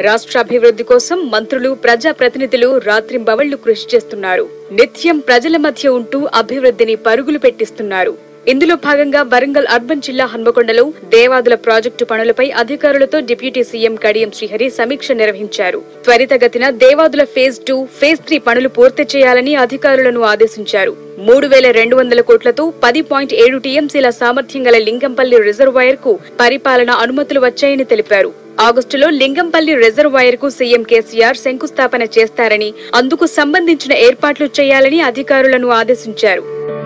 రాష్ట్రాభివృద్ధి కోసం మంత్రులు ప్రజాప్రతినిధులు రాత్రింబవళ్లు కృషి చేస్తున్నారు నిత్యం ప్రజల మధ్య ఉంటూ అభివృద్ధిని పరుగులు పెట్టిస్తున్నారు ఇందులో భాగంగా వరంగల్ అర్బన్ జిల్లా హన్మకొండలో దేవాదుల ప్రాజెక్టు పనులపై అధికారులతో డిప్యూటీ సీఎం కడియం శ్రీహరి సమీక్ష నిర్వహించారు త్వరితగతిన Devadula phase two phase three పనులు పూర్తి చేయాలని అధికారులను ఆదేశించారు మూడు వేల రెండు వందల కోట్లతో పది పాయింట్ ఏడు టీఎంసీల సామర్థ్యం గల లింగంపల్లి రిజర్వాయర్ కు పరిపాలన అనుమతులు వచ్చాయని తెలిపారు ఆగస్టులో లింగంపల్లి రిజర్వాయర్ కు సీఎం కేసీఆర్ శంకుస్థాపన చేస్తారని అందుకు సంబంధించిన ఏర్పాట్లు చేయాలని అధికారులను ఆదేశించారు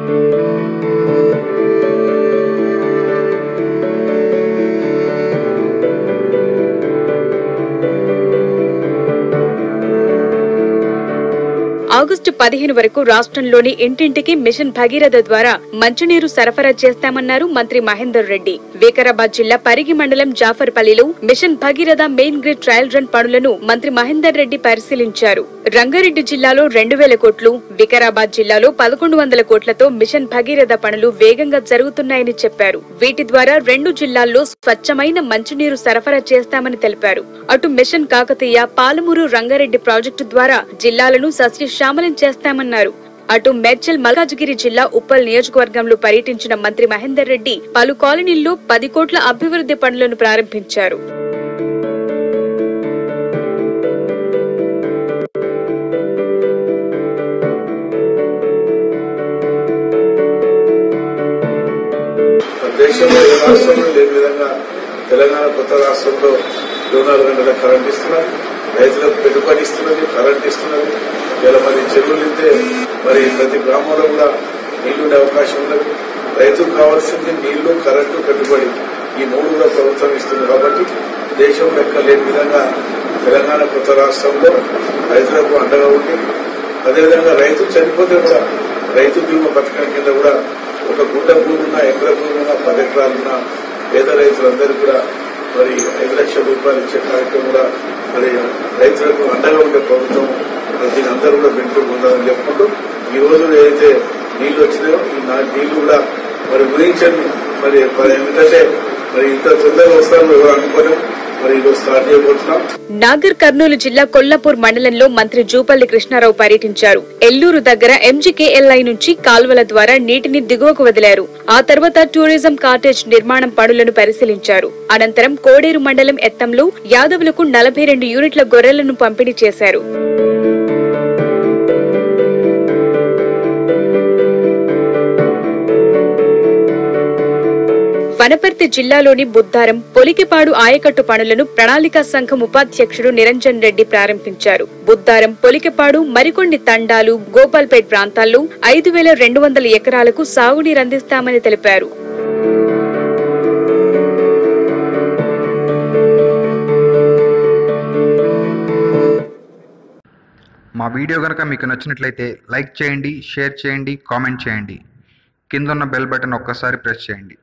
ఆగస్టు పదిహేను వరకు రాష్ట్రంలోని ఇంటింటికి మిషన్ భగీరథ ద్వారా మంచినీరు సరఫరా చేస్తామన్నారు మంత్రి మహేందర్ రెడ్డి వికారాబాద్ జిల్లా పరిగి మండలం జాఫర్పల్లిలో mission Bhagiratha main grid trial run పనులను మంత్రి మహేందర్ రెడ్డి పరిశీలించారు రంగారెడ్డి జిల్లాలో రెండు వేల కోట్లు వికారాబాద్ జిల్లాలో పదకొండు వందల కోట్లతో మిషన్ భగీరథ పనులు వేగంగా జరుగుతున్నాయని చెప్పారు వీటి ద్వారా రెండు జిల్లాల్లో స్వచ్ఛమైన మంచినీరు సరఫరా చేస్తామని తెలిపారు అటు మిషన్ కాకతీయ పాలమూరు రంగారెడ్డి ప్రాజెక్టు ద్వారా జిల్లాలను సస్యశ్యామలం చేస్తామన్నారు అటు మేడ్చల్ మల్కాజ్గిరి జిల్లా ఉప్పల్ నియోజకవర్గంలో పర్యటించిన మంత్రి మహేందర్ రెడ్డి పలు కాలనీల్లో పది కోట్ల అభివృద్ధి పనులను ప్రారంభించారు దేశంలో ఏ రాష్ట్రంలో లేని విధంగా తెలంగాణ కొత్త రాష్ట్రంలో ఇరవై నాలుగు గంటల కరెంట్ ఇస్తున్నది రైతులకు పెట్టుబడి ఇస్తున్నది కరెంట్ ఇస్తున్నది ఇలా మరి చెరువులు నింటే మరి ప్రతి గ్రామంలో కూడా నీళ్లు ఉండే అవకాశం ఉన్నది రైతుకు కావాల్సింది నీళ్లు కరెంటు పెట్టుబడి ఈ మూడు కూడా ప్రభుత్వం ఇస్తుంది కాబట్టి దేశంలో ఎక్కడ లేని విధంగా తెలంగాణ కొత్త రాష్ట్రంలో రైతులకు అండగా ఉండి అదేవిధంగా రైతు చనిపోతే కూడా రైతు బీమా పథకం కింద కూడా ఒక గుడ్డ భూమి ఉన్న ఎకర భూమి ఉన్న పది ఎకరాలున్న పేద రైతులందరూ కూడా మరి ఐదు లక్షల రూపాయలు ఇచ్చే కార్యక్రమం కూడా మరి రైతులకు అండగా ఉండే ప్రభుత్వం మరి దీని అందరూ కూడా బెనిఫిట్ పొందాలని చెప్పుకుంటూ ఈ రోజు ఏదైతే నీళ్లు వచ్చినాయో ఈ నా- నీళ్లు కూడా మరి గురించండి మరి మరి ఎందుకంటే మరి ఇంత తొందరగా వస్తారని ఎవరు అనుకోలేం మరి ఈరోజు స్టార్ట్ చేయబోతున్నాం నాగర్ కర్నూలు జిల్లా కొల్లాపూర్ మండలంలో మంత్రి జూపల్లి కృష్ణారావు పర్యటించారు ఎల్లూరు దగ్గర ఎంజీకేఎల్ఐ నుంచి కాల్వల ద్వారా నీటిని దిగువకు వదిలారు ఆ తర్వాత టూరిజం కాటేజ్ నిర్మాణం పనులను పరిశీలించారు అనంతరం కోడేరు మండలం ఎత్తంలో యాదవులకు నలభై రెండు యూనిట్ల గొర్రెలను పంపిణీ చేశారు వనపర్తి జిల్లాలోని బుద్దారం పొలికిపాడు ఆయకట్టు పనులను ప్రణాళికా సంఘం ఉపాధ్యక్షుడు నిరంజన్ రెడ్డి ప్రారంభించారు బుద్దారం పొలికిపాడు మరికొన్ని తండాలు గోపాల్పేట్ ప్రాంతాల్లో ఐదు వేల రెండు వందల ఎకరాలకు సాగునీరు అందిస్తామని తెలిపారు మా వీడియో కనుక మీకు నచ్చినట్లయితే లైక్ చేయండి షేర్ చేయండి కామెంట్ చేయండి కింద ఉన్న బెల్ బటన్ ఒక్కసారి ప్రెస్ చేయండి